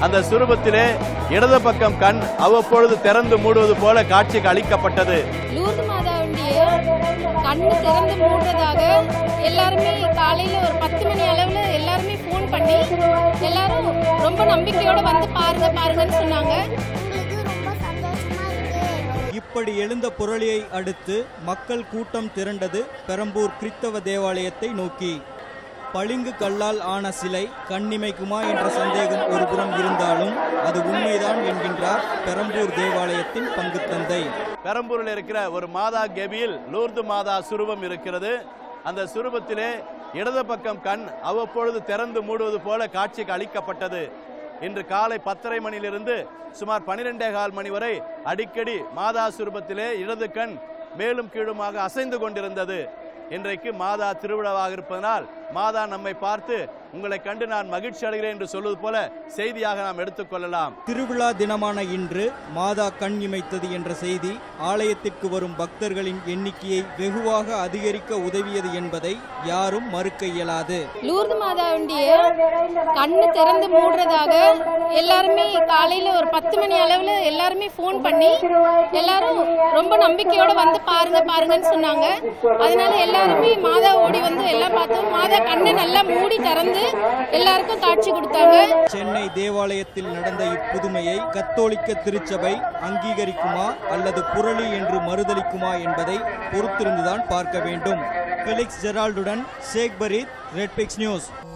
அந்த சுரூபத்திலே இடது பக்கம் கண் அவ்வப்பொழுது திறந்து மூடுவது போல காட்சிக்கு அளிக்கப்பட்டது லூர்து மாதாவுடைய கண்ணு திறந்து மூடுறதாக எல்லாருமே காலையில ஒரு பத்து மணி அளவுல எல்லாருமே ஃபோன் பண்ணி எல்லாரும் ரொம்ப நம்பிக்கையோட வந்து பாருங்க பாருங்கன்னு சொன்னாங்க எங்களுக்கு ரொம்ப சந்தோஷமா இருக்கு இப்படி எழுந்த புரளியை அடுத்து மக்கள் கூட்டம் திரண்டது பெரம்பூர் கிறித்தவ தேவாலயத்தை நோக்கி பளிங்கு கல்லால் ஆன சிலை கண்ணிமைக்குமா என்ற சந்தேகம் ஒருபுறம் இருந்தாலும் அது உண்மைதான் என்கின்றார் பெரம்பூர் தேவாலயத்தின் பங்குத்தந்தை பெரம்பூரில் இருக்கிற ஒரு மாதா கெபியில் லூர்து மாதா சுரூபம் இருக்கிறது அந்த சுரூபத்திலே இடது பக்கம் கண் அவ்வப்பொழுது திறந்து மூடுவது போல காட்சிக்கு அளிக்கப்பட்டது இன்று காலை பத்தரை மணியிலிருந்து சுமார் பனிரெண்டே கால் மணி வரை அடிக்கடி மாதா சுரூபத்திலே இடது கண் மேலும் கீழுமாக அசைந்து கொண்டிருந்தது இன்றைக்கு மாதா திருவிழாவாக இருப்பதனால் மாதா நம்மை பார்த்து உங்களை கண்டு நான் மகிழ்ச்சி அடைகிறேன் என்று சொல்வது போல செய்தியாக நாம் எடுத்துக்கொள்ளலாம் திருவிழா தினமான இன்று மாதா கண் இமைத்தது என்ற செய்தி ஆலயத்திற்கு வரும் பக்தர்களின் எண்ணிக்கையை வெகுவாக அதிகரிக்க உதவியது என்பதை யாரும் மறுக்க இயலாது லூர்து மாதாவுடைய கண்ணு திறந்து மூடுறதாக எல்லாருமே காலையில ஒரு பத்து மணி அளவுல எல்லாருமே ஃபோன் பண்ணி எல்லாரும் ரொம்ப நம்பிக்கையோட வந்து பாருங்க பாருங்கன்னு சொன்னாங்க அதனால எல்லாருமே மாதா ஓடி வந்து எல்லாம் பார்த்தோம் மாதா கண்ணை நல்லா மூடி திறந்து எல்லாருக்கும் காட்சி கொடுத்தாங்க சென்னை தேவாலயத்தில் நடந்த இப்புதுமையை கத்தோலிக்க திருச்சபை அங்கீகரிக்குமா அல்லது புரளி என்று மறுதலிக்குமா என்பதை பொறுத்திருந்துதான் பார்க்க வேண்டும் ஃபெலிக்ஸ் ஜெரால்டுடன் ஷேக் பரீத் ரெட்பிக்ஸ் நியூஸ்